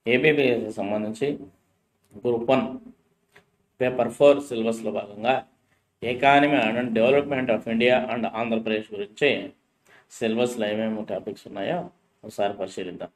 ఏపీపీఎస్కి సంబంధించి group one paper four సిలబస్లో భాగంగా economy and development of India and Andhra Pradesh గురించి సిలబస్లో ఏమేమి టాపిక్స్ ఉన్నాయో ఒకసారి పరిశీలిద్దాం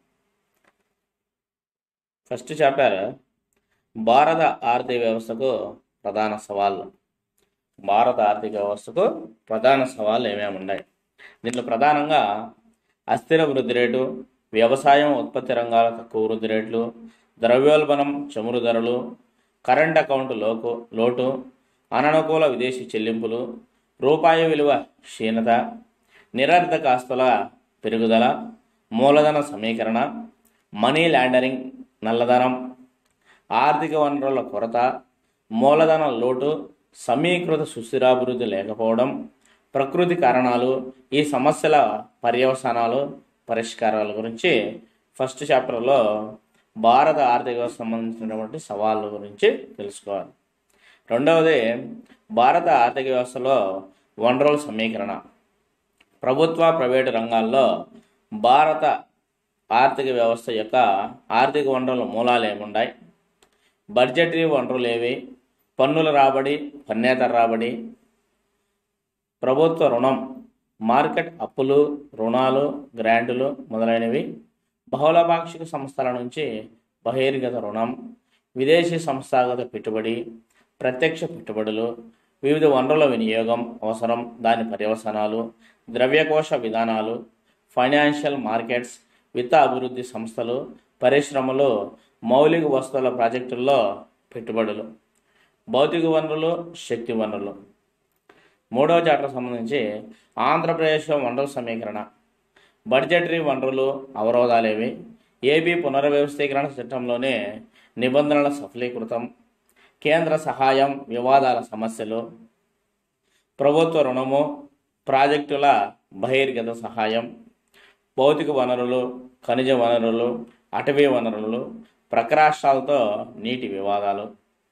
ఫస్ట్ చాప్టర్ భారత ఆర్థిక వ్యవస్థకు ప్రధాన సవాళ్ళు భారత ఆర్థిక వ్యవస్థకు ప్రధాన సవాళ్ళు ఏమేమి ఉన్నాయి దీంట్లో ప్రధానంగా అస్థిర వృద్ధి రేటు వ్యవసాయం ఉత్పత్తి రంగాల తక్కువ వృద్ధి రేట్లు ద్రవ్యోల్బణం చమురు ధరలు కరెంట్ అకౌంట్ లోకు లోటు అననుకూల విదేశీ చెల్లింపులు రూపాయి విలువ క్షీణత నిరర్ధక ఆస్తుల పెరుగుదల మూలధన సమీకరణ మనీ లాండరింగ్ నల్లధనం ఆర్థిక వనరుల కొరత మూలధన లోటు సమీకృత సుస్థిరాభివృద్ధి లేకపోవడం ప్రకృతి కారణాలు ఈ సమస్యల పర్యవసానాలు పరిష్కారాల గురించి ఫస్ట్ చాప్టర్లో భారత ఆర్థిక వ్యవస్థ సంబంధించినటువంటి సవాళ్ళ గురించి తెలుసుకోవాలి రెండవది భారత ఆర్థిక వ్యవస్థలో వనరుల సమీకరణ ప్రభుత్వ ప్రైవేటు రంగాల్లో భారత ఆర్థిక వ్యవస్థ యొక్క ఆర్థిక వనరుల మూలాలు ఏమున్నాయి బడ్జెటరీ వనరులు ఏవి పన్నుల రాబడి పన్నేతర రాబడి ప్రభుత్వ రుణం మార్కెట్ అప్పులు రుణాలు గ్రాంటులు మొదలైనవి బహుళపాక్షిక సంస్థల నుంచి బహిర్గత రుణం విదేశీ సంస్థాగత పెట్టుబడి ప్రత్యక్ష పెట్టుబడులు వివిధ వనరుల వినియోగం అవసరం దాని పర్యవసనాలు ద్రవ్యకోశ విధానాలు ఫైనాన్షియల్ మార్కెట్స్ విత్త అభివృద్ధి సంస్థలు పరిశ్రమలు మౌలిక వస్తువుల ప్రాజెక్టుల్లో పెట్టుబడులు భౌతిక వనరులు శక్తి వనరులు మూడవ చాప్టర్ సంబంధించి ఆంధ్రప్రదేశ్లో వనరుల సమీకరణ బడ్జెటరీ వనరులు అవరోధాలేవి ఏబీ పునర్వ్యవస్థీకరణ చట్టంలోనే నిబంధనల సఫలీకృతం కేంద్ర సహాయం వివాదాల సమస్యలు ప్రభుత్వ రుణము ప్రాజెక్టుల బహిర్గత సహాయం భౌతిక వనరులు ఖనిజ వనరులు అటవీ వనరులు ప్రకరాష్ట్రాలతో నీటి వివాదాలు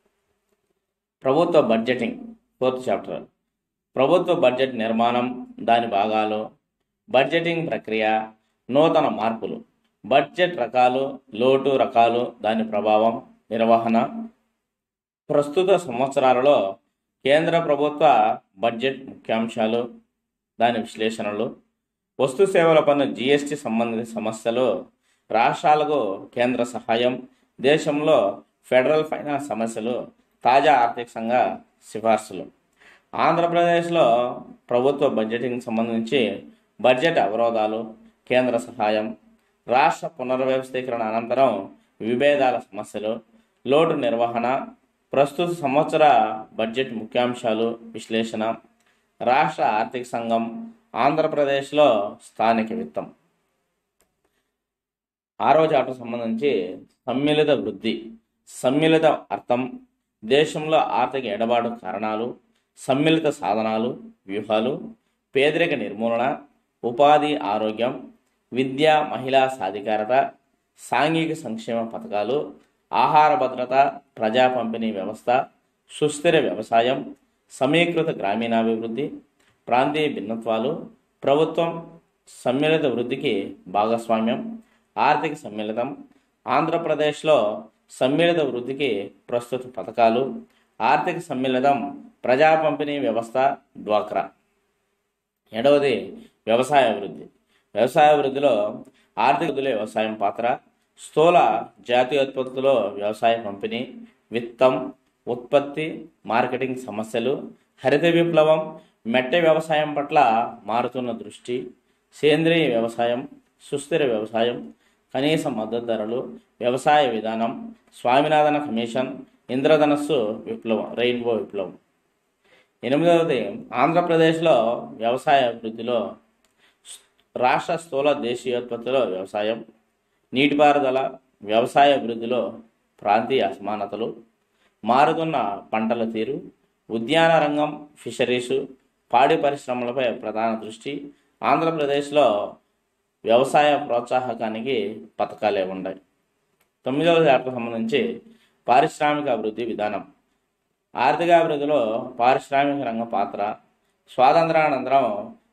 ప్రభుత్వ బడ్జెటింగ్ ఫోర్త్ చాప్టర్ ప్రభుత్వ బడ్జెట్ నిర్మాణం దాని భాగాలు బడ్జెటింగ్ ప్రక్రియ నూతన మార్పులు బడ్జెట్ రకాలు లోటు రకాలు దాని ప్రభావం నిర్వహణ ప్రస్తుత సంవత్సరాలలో కేంద్ర ప్రభుత్వ బడ్జెట్ ముఖ్యాంశాలు దాని విశ్లేషణలు వస్తు సేవల పన్ను జీఎస్టీ సంబంధిత సమస్యలు రాష్ట్రాలకు కేంద్ర సహాయం దేశంలో ఫెడరల్ ఫైనాన్స్ సమస్యలు తాజా ఆర్థిక సంఘ సిఫార్సులు ఆంధ్రప్రదేశ్లో ప్రభుత్వ బడ్జెటింగ్ సంబంధించి బడ్జెట్ అవరోధాలు కేంద్ర సహాయం రాష్ట్ర పునర్వ్యవస్థీకరణ అనంతరం విభేదాల సమస్యలు లోటు నిర్వహణ ప్రస్తుత సంవత్సర బడ్జెట్ ముఖ్యాంశాలు విశ్లేషణ రాష్ట్ర ఆర్థిక సంఘం ఆంధ్రప్రదేశ్లో స్థానిక విత్తం ఆరో చాప్టర్ సంబంధించి సమ్మిళిత వృద్ధి సమ్మిళిత అర్థం దేశంలో ఆర్థిక ఎడబాటు కారణాలు సమ్మిళిత సాధనాలు వ్యూహాలు పేదరిక నిర్మూలన ఉపాధి ఆరోగ్యం విద్య మహిళా సాధికారత సాంఘిక సంక్షేమ పథకాలు ఆహార భద్రత ప్రజా పంపిణీ వ్యవస్థ సుస్థిర వ్యవసాయం సమీకృత గ్రామీణాభివృద్ధి ప్రాంతీయ భిన్నత్వాలు ప్రభుత్వం సమ్మిళిత వృద్ధికి భాగస్వామ్యం ఆర్థిక సమ్మిళితం ఆంధ్రప్రదేశ్లో సమ్మిళిత వృద్ధికి ప్రస్తుత పథకాలు ఆర్థిక సమ్మిళితం ప్రజా పంపిణీ వ్యవస్థ డ్వాక్రా ఏడవది వ్యవసాయ అభివృద్ధి వ్యవసాయ అభివృద్ధిలో ఆర్థిక వృద్ధిలో వ్యవసాయం పాత్ర స్థూల జాతీయోత్పత్తులో వ్యవసాయ పంపిణీ విత్తం ఉత్పత్తి మార్కెటింగ్ సమస్యలు హరిత విప్లవం మెట్ట వ్యవసాయం పట్ల మారుతున్న దృష్టి సేంద్రియ వ్యవసాయం సుస్థిర వ్యవసాయం కనీస మద్దతు ధరలు వ్యవసాయ విధానం స్వామినాథన కమిషన్ ఇంద్రధనస్సు విప్లవం రెయిన్బో విప్లవం ఎనిమిదవది ఆంధ్రప్రదేశ్లో వ్యవసాయ అభివృద్ధిలో రాష్ట్ర స్థూల దేశీయోత్పత్తిలో వ్యవసాయం నీటిపారుదల వ్యవసాయ అభివృద్ధిలో ప్రాంతీయ అసమానతలు మారుతున్న పంటల తీరు ఉద్యాన రంగం ఫిషరీసు పాడి పరిశ్రమలపై ప్రధాన దృష్టి ఆంధ్రప్రదేశ్లో వ్యవసాయ ప్రోత్సాహకానికి పథకాలే ఉన్నాయి తొమ్మిదవ శాఖకు సంబంధించి పారిశ్రామిక అభివృద్ధి విధానం ఆర్థిక అభివృద్ధిలో పారిశ్రామిక రంగ పాత్ర స్వాతంత్రానంతరం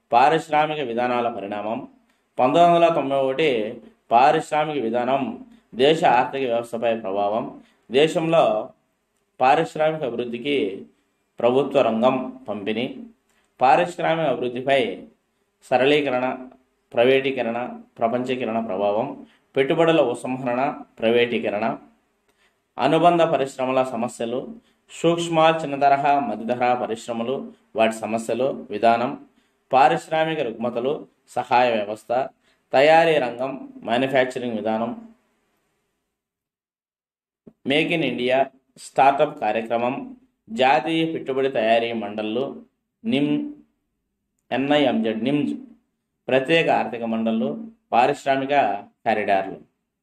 పారిశ్రామిక విధానాల పరిణామం పంతొమ్మిది వందల తొంభై ఒకటి పారిశ్రామిక విధానం దేశ ఆర్థిక వ్యవస్థపై ప్రభావం దేశంలో పారిశ్రామిక అభివృద్ధికి ప్రభుత్వ రంగం పంపిణీ పారిశ్రామిక అభివృద్ధిపై సరళీకరణ ప్రైవేటీకరణ ప్రపంచీకరణ ప్రభావం పెట్టుబడుల ఉపసంహరణ ప్రైవేటీకరణ అనుబంధ పరిశ్రమల సమస్యలు సూక్ష్మ చిన్న తరహా మధ్య తరహా పరిశ్రమలు వాటి సమస్యలు విధానం పారిశ్రామిక రుగ్మతలు సహాయ వ్యవస్థ తయారీ రంగం మ్యానుఫ్యాక్చరింగ్ విధానం మేక్ ఇన్ ఇండియా స్టార్టప్ కార్యక్రమం జాతీయ పెట్టుబడి తయారీ మండళ్ళు నిమ్ ఎన్ఐఎంజెడ్ నిమ్జ్ ప్రత్యేక ఆర్థిక మండళ్ళు పారిశ్రామిక కారిడార్లు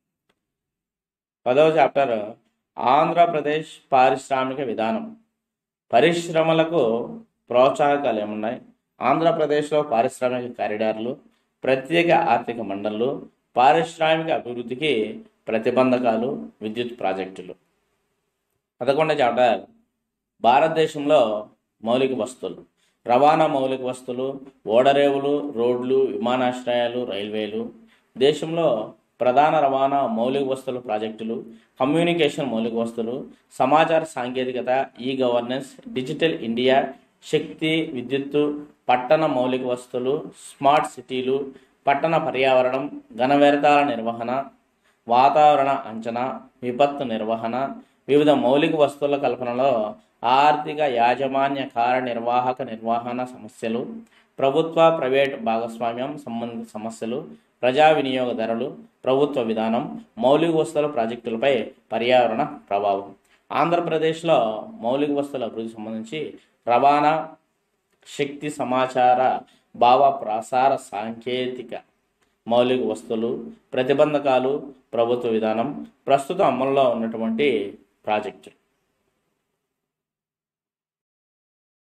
పదవ చాప్టర్ ఆంధ్రప్రదేశ్ పారిశ్రామిక విధానం పరిశ్రమలకు ప్రోత్సాహకాలు ఏమున్నాయి ఆంధ్రప్రదేశ్లో పారిశ్రామిక కారిడార్లు ప్రత్యేక ఆర్థిక మండళ్ళు పారిశ్రామిక అభివృద్ధికి ప్రతిబంధకాలు విద్యుత్ ప్రాజెక్టులు పదకొండవ చాప్టర్ భారతదేశంలో మౌలిక వస్తువులు రవాణా మౌలిక వస్తువులు ఓడరేవులు రోడ్లు విమానాశ్రయాలు రైల్వేలు దేశంలో ప్రధాన రవాణా మౌలిక వస్తువుల ప్రాజెక్టులు కమ్యూనికేషన్ మౌలిక వస్తువులు సమాచార సాంకేతికత ఈ గవర్నెన్స్ డిజిటల్ ఇండియా శక్తి విద్యుత్తు పట్టణ మౌలిక వస్తువులు స్మార్ట్ సిటీలు పట్టణ పర్యావరణం ఘన వ్యర్థాల నిర్వహణ వాతావరణ అంచనా విపత్తు నిర్వహణ వివిధ మౌలిక వస్తువుల కల్పనలో ఆర్థిక యాజమాన్య కార్యనిర్వాహక నిర్వహణ సమస్యలు ప్రభుత్వ ప్రైవేట్ భాగస్వామ్యం సంబంధిత సమస్యలు ప్రజా వినియోగ ధరలు ప్రభుత్వ విధానం మౌలిక వస్తువుల ప్రాజెక్టులపై పర్యావరణ ప్రభావం ఆంధ్రప్రదేశ్లో మౌలిక వస్తువుల అభివృద్ధి సంబంధించి రవాణా శక్తి సమాచార భావ ప్రసార సాంకేతిక మౌలిక వస్తువులు ప్రతిబంధకాలు ప్రభుత్వ విధానం ప్రస్తుతం అమల్లో ఉన్నటువంటి ప్రాజెక్టులు